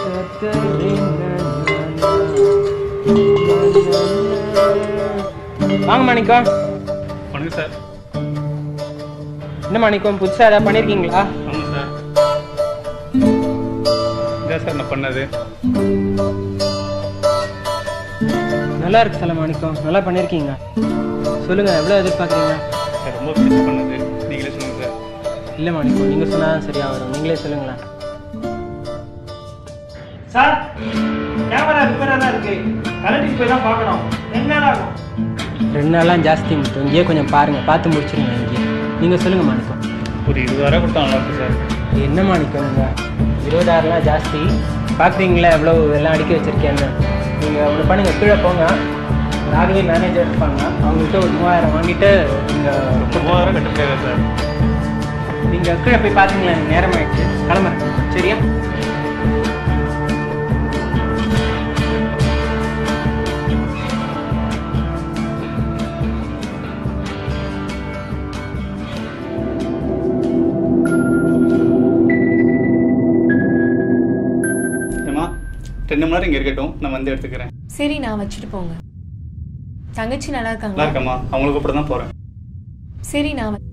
வாங்க மாணிக்கம் வணக்கம் சார் என்ன மாணிக்கம் புதுசாக ஏதாவது பண்ணியிருக்கீங்களா ஆமாம் சார் இதான் சார் நான் பண்ணது நல்லா இருக்கு சில மாணிக்கம் நல்லா பண்ணியிருக்கீங்க சொல்லுங்க எவ்வளோ எதிர்பார்க்குறீங்க சார் ரொம்ப பிடிச்சி பண்ணது நீங்களே சொல்லுங்கள் சார் இல்லை மாணிக்கம் நீங்கள் சொன்னால் தான் சரியாக வரும் நீங்களே சொல்லுங்களேன் சார் கேமரா ரிப்பேராக தான் இருக்கு கரண்ட்டுக்கு போய் தான் பார்க்கணும் ரெண்டு நாள் ஆகும் ரெண்டு நாளாம் ஜாஸ்தி மட்டும் இங்கேயே கொஞ்சம் பாருங்கள் பார்த்து முடிச்சிருங்க இங்கே நீங்கள் சொல்லுங்கள் மாணிக்கம் ஒரு இருபதாயிரம் கொடுத்தா நல்லா இருக்கும் சார் என்ன மாணிக்கம் நீங்கள் இருபதாயிரம்லாம் ஜாஸ்தி பார்க்குறீங்களா எவ்வளோ எல்லாம் அடுக்கி வச்சுருக்கேன்னு நீங்கள் ஒன்று பண்ணுங்கள் கீழே போங்க ராகவே மேனேஜர் இருப்பாங்க அவங்கள்ட்ட ஒரு மூவாயிரம் வாங்கிட்டு நீங்கள் மூவாயிரம் கட்ட முடியாது சார் நீங்கள் கீழே போய் பார்த்தீங்களா எனக்கு நேரம் ஆயிடுச்சு கிளம்புறேன் சரியா ஏமா ரெண்டு மணி நேரம் இங்கே இருக்கட்டும் நான் வந்து எடுத்துக்கிறேன் சரி நான் வச்சுட்டு போங்க தங்கச்சி நல்லா நல்லா இருக்காங்களா இருக்கம்மா அவங்களுக்கு கூட தான் போகிறேன் சரி நான் வ-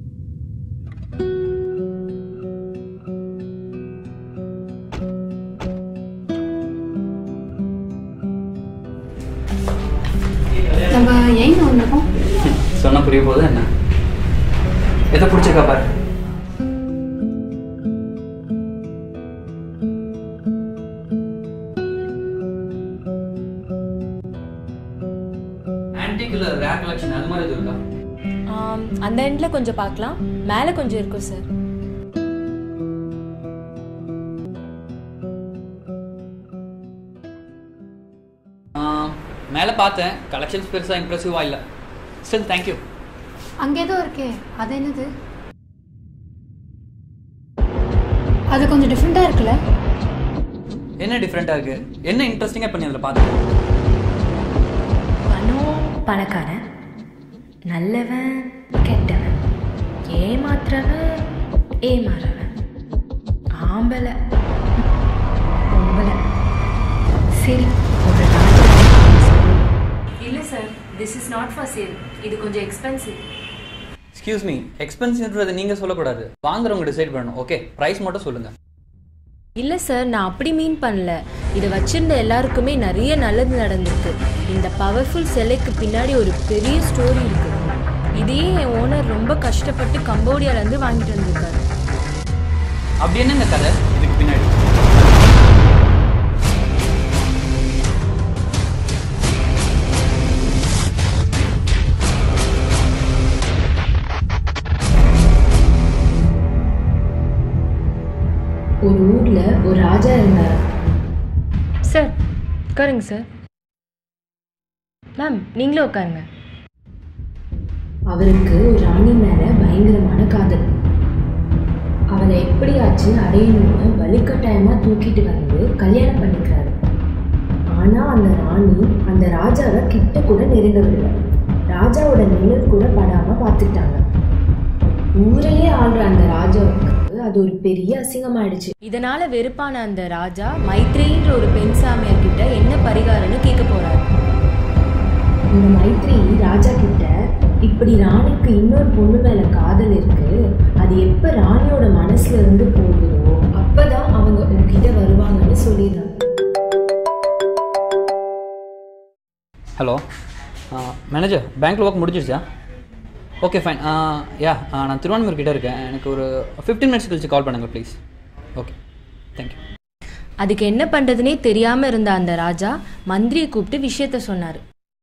நம்ம எங்க வந்திருக்கோம் சொன்னா புரிய போது என்ன எதை பிடிச்சிருக்கா பாரு ஆன்டிக்குள்ள ரேர் கலெக்ஷன் அது மாதிரி எதுவும் இருக்கா ஆம், அந்த எண்ட்ல கொஞ்சம் பார்க்கலாம் மேலே கொஞ்சம் இருக்கும் சார் மேலே பார்த்தேன் கலெக்ஷன்ஸ் பெருசாக இம்ப்ரெசிவாக இல்லை ஸ்டில் தேங்க்யூ அங்க ஏதோ இருக்கே அது என்னது அது கொஞ்சம் டிஃப்ரெண்டா இருக்குல்ல என்ன டிஃப்ரெண்ட்டாக இருக்கு என்ன இன்ட்ரெஸ்டிங்காக பண்ணி அதில் பார்த்தேன் பணம் பணக்காரன் நல்லவன் கெட்டவன் ஏமாத்துறவன் ஏமாறவன் ஆம்பளை பொம்பளை சரி ஒரு இல்லை sir this is not for sale இது கொஞ்சம் எக்ஸ்பென்சிவ் எக்ஸ்கியூஸ் மீ எக்ஸ்பென்சிவ்ன்றதை நீங்கள் சொல்லக்கூடாது வாங்குறவங்க டிசைட் பண்ணணும் ஓகே ப்ரைஸ் மட்டும் சொல்லுங்கள் இல்லை சார் நான் அப்படி மீன் பண்ணல இதை வச்சிருந்த எல்லாருக்குமே நிறைய நல்லது நடந்திருக்கு இந்த பவர்ஃபுல் சிலைக்கு பின்னாடி ஒரு பெரிய ஸ்டோரி இருக்கு இதையே என் ஓனர் ரொம்ப கஷ்டப்பட்டு கம்போடியாலேருந்து வாங்கிட்டு வந்திருக்காரு அப்படி என்னங்க கதை இதுக்கு பின்னாடி ஒரு ஊர்ல ஒரு ராஜா இருந்தார் சார் உட்காருங்க சார் மேம் நீங்களும் உட்காருங்க அவருக்கு ஒரு ராணி மேல பயங்கரமான காதல் அவளை எப்படியாச்சு அடையணும்னு வலுக்கட்டாயமா தூக்கிட்டு வந்து கல்யாணம் பண்ணிக்கிறாரு ஆனா அந்த ராணி அந்த ராஜாவை கிட்ட கூட நெருங்க விடல ராஜாவோட நிழல் கூட படாம பார்த்துட்டாங்க ஊரையே ஆள்ற அந்த ராஜாவுக்கு அது ஒரு பெரிய அசிங்கமாயிடுச்சு இதனால வெறுப்பான அந்த ராஜா மைத்ரேயின்ற ஒரு பெண் சாமியார் கிட்ட என்ன பரிகாரம்னு கேட்க போறாரு இந்த மைத்ரி ராஜா கிட்ட இப்படி ராணிக்கு இன்னொரு பொண்ணு மேல காதல் இருக்கு அது எப்ப ராணியோட மனசுல இருந்து போகுதோ அப்பதான் அவங்க உங்ககிட்ட வருவாங்கன்னு சொல்லிடுறாங்க ஹலோ மேனேஜர் பேங்க்கில் ஒர்க் முடிஞ்சிருச்சா ஓகே ஃபைன் யா நான் திருவான்மூர் கிட்ட இருக்கேன் எனக்கு ஒரு ஃபிஃப்டீன் மினிட்ஸ் கழிச்சு கால் பண்ணுங்கள் ப்ளீஸ் ஓகே தேங்க்யூ அதுக்கு என்ன பண்றதுனே தெரியாம இருந்த அந்த ராஜா மந்திரியை கூப்பிட்டு விஷயத்த சொன்னாரு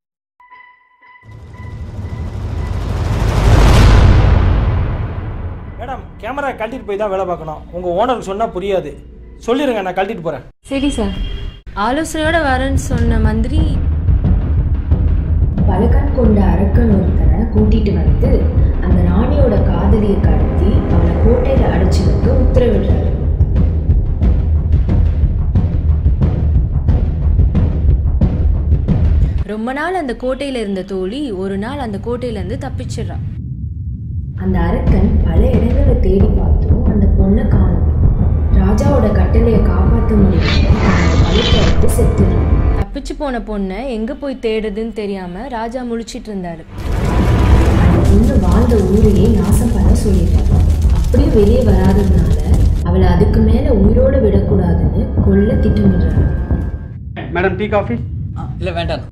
மேடம் கேமரா கழட்டிட்டு போய் தான் வேலை பார்க்கணும் உங்கள் ஓனருக்கு சொன்னால் புரியாது சொல்லிடுங்க நான் கழட்டிட்டு போகிறேன் சரி சார் ஆலோசனையோட வரேன்னு சொன்ன மந்திரி பலகன் கொண்ட அரக்கன் ஒருத்தரை கூட்டிட்டு வந்து அந்த ராணியோட காதலியை கடத்தி அவளை கோட்டையில அடைச்சு வைக்க உத்தரவிடுறாரு ரொம்ப நாள் அந்த கோட்டையில இருந்த தோழி ஒரு நாள் அந்த கோட்டையில இருந்து தப்பிச்சிடுறான் அந்த அரக்கன் பல இடங்களை தேடி பார்த்தும் அந்த பொண்ணை காணும் ராஜாவோட கட்டளையை காப்பாற்ற முடியல வலுப்பட்டு செத்துடும் தப்பிச்சு போன பொண்ணை எங்கே போய் தேடுதுன்னு தெரியாமல் ராஜா முழிச்சிட்டு இருந்தாரு அந்த பொண்ணு வாழ்ந்த ஊரையே நாசம் பண்ண சொல்லிட்டாங்க அப்படியும் வெளியே வராததுனால அவளை அதுக்கு மேல உயிரோட விடக்கூடாதுன்னு கொல்ல திட்டமிடுறாங்க மேடம் டீ காஃபி இல்லை வேண்டாம்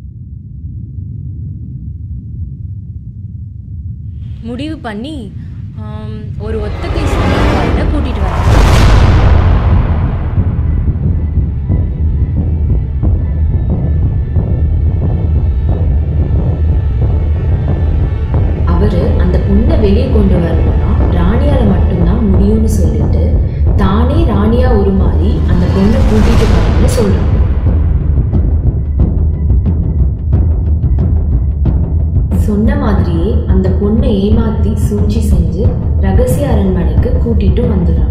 முடிவு பண்ணி ஆம், ஒரு ஒத்த கை சொந்தக்காரனை கூட்டிட்டு வராங்க அவரு அந்த பொண்ணை வெளியே கொண்டு வரணும்னா ராணியால மட்டும்தான் முடியும்னு சொல்லிட்டு தானே ராணியா உருமாறி அந்த பொண்ணை கூட்டிட்டு வரணும்னு சொல்றாங்க சொன்ன மாதிரியே அந்த பொண்ணை ஏமாத்தி சூழ்ச்சி செஞ்சு ரகசிய அரண்மனைக்கு கூட்டிட்டு வந்துடுறான்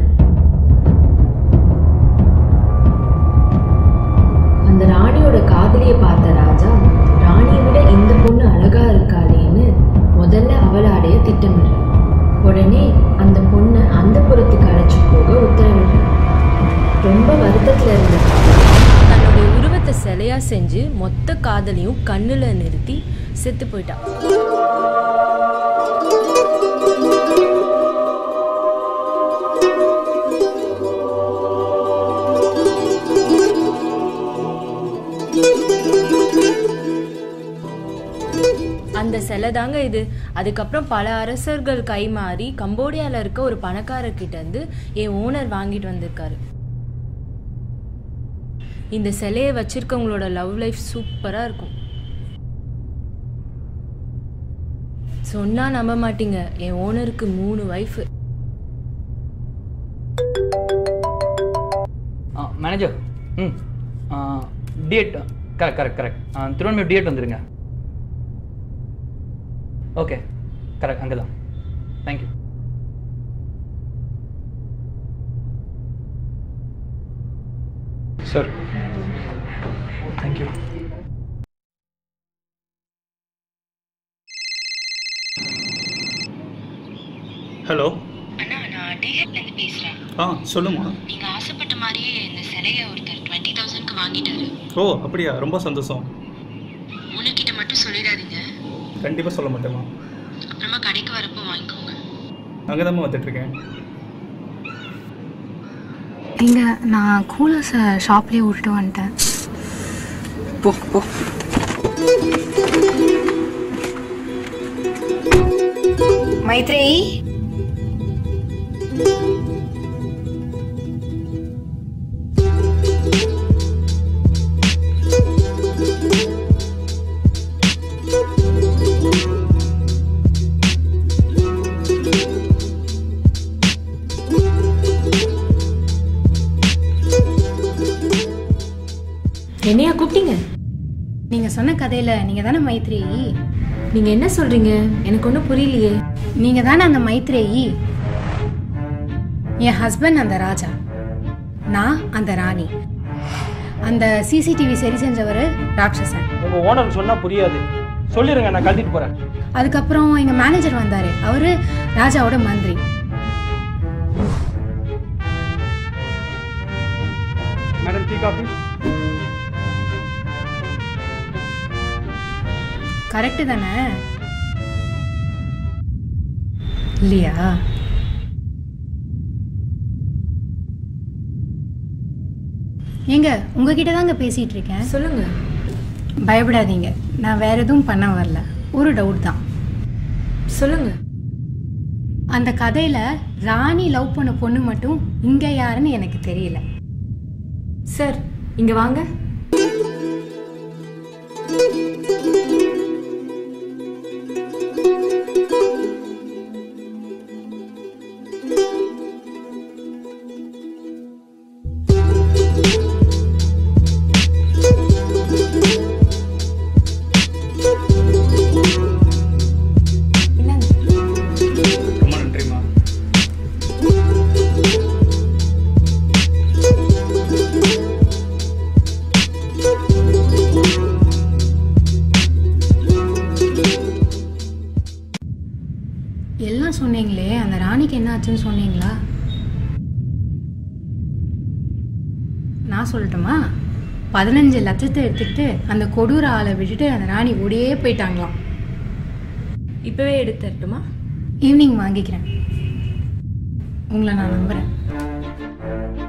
அந்த ராணியோட காதலியை பார்த்த ராஜா ராணியை விட இந்த பொண்ணு அழகா இருக்காளேன்னு முதல்ல அவளை அடைய திட்டமிடுறான் உடனே அந்த பொண்ணை அந்த புறத்துக்கு அழைச்சு போக உத்தரவிடுறான் ரொம்ப வருத்தத்துல இருந்த தன்னுடைய உருவத்தை சிலையா செஞ்சு மொத்த காதலையும் கண்ணுல நிறுத்தி செத்து போயிட்டான் அந்த சிலை தாங்க இது அதுக்கப்புறம் பல அரசர்கள் கை மாறி கம்போடியால இருக்க ஒரு பணக்காரர்கிட்ட இருந்து என் ஓனர் வாங்கிட்டு வந்திருக்காரு இந்த சிலையை வச்சிருக்கவங்களோட லவ் லைஃப் சூப்பரா இருக்கும் சொன்னா நம்ப மாட்டீங்க என் ஓனருக்கு மூணு ஒய்ஃபு மேனேஜர் ம் DEd correct correct correct Tiruvannamalai DEd வந்துருங்க ஓகே கரெக்ட் அங்கே தான் தேங்க்யூ சார் தேங்க்யூ ஹலோ அண்ணா நான் டிஹெட்லேருந்து பேசுகிறேன் ஆ சொல்லுமா நீங்கள் ஆசைப்பட்ட மாதிரியே இந்த சிலையை ஒருத்தர் டுவெண்ட்டி தௌசண்ட்க்கு வாங்கிட்டாரு ஓ அப்படியா ரொம்ப சந்தோஷம் உனக்கிட்ட மட்டும் சொல்லிடாதீங்க கண்டிப்பாக சொல்ல மாட்டேமா அப்புறமா கடைக்கு வரப்போ வாங்கிக்கோங்க அங்கே தான் வந்துட்டுருக்கேன் இங்க நான் கூலர்ஸை ஷாப்லேயே விட்டுட்டு வந்துட்டேன் போ போ மைத்ரேயி என்னையா கூப்பிட்டீங்க நீங்க சொன்ன கதையில நீங்க தானே மைத்ரேயி நீங்க என்ன சொல்றீங்க எனக்கு ஒன்றும் புரியலையே நீங்க தானே அந்த மைத்ரேயி என் ஹஸ்பண்ட் அந்த ராஜா நான் அந்த ராணி அந்த சிசிடிவி சரி செஞ்சவர் ராட்சசன் உங்க ஓனர் சொன்னா புரியாது சொல்லிருங்க நான் கழட்டிட்டு போறேன் அதுக்கப்புறம் எங்க மேனேஜர் வந்தாரு அவரு ராஜாவோட மந்திரி மேடம் டீ காஃபி கரெக்டு தானே இல்லையா ஏங்க உங்ககிட்ட தாங்க பேசிட்டு இருக்கேன் சொல்லுங்க பயப்படாதீங்க நான் வேற எதுவும் பண்ண வரல ஒரு டவுட் தான் சொல்லுங்க அந்த கதையில ராணி லவ் பண்ண பொண்ணு மட்டும் இங்க யாருன்னு எனக்கு தெரியல சார் இங்க வாங்க ரொம்ப நன்றிம்மா எல்லாம் சொன்னீங்களே அந்த ராணிக்கு என்ன ஆச்சுன்னு சொன்னீங்களா நான் சொல்லட்டுமா பதினஞ்சு லட்சத்தை எடுத்துக்கிட்டு அந்த கொடூர ஆளை விட்டுட்டு அந்த ராணி ஓடியே போயிட்டாங்களாம் இப்போவே எடுத்துட்டுமா ஈவினிங் வாங்கிக்கிறேன் உங்களை நான் நம்புகிறேன்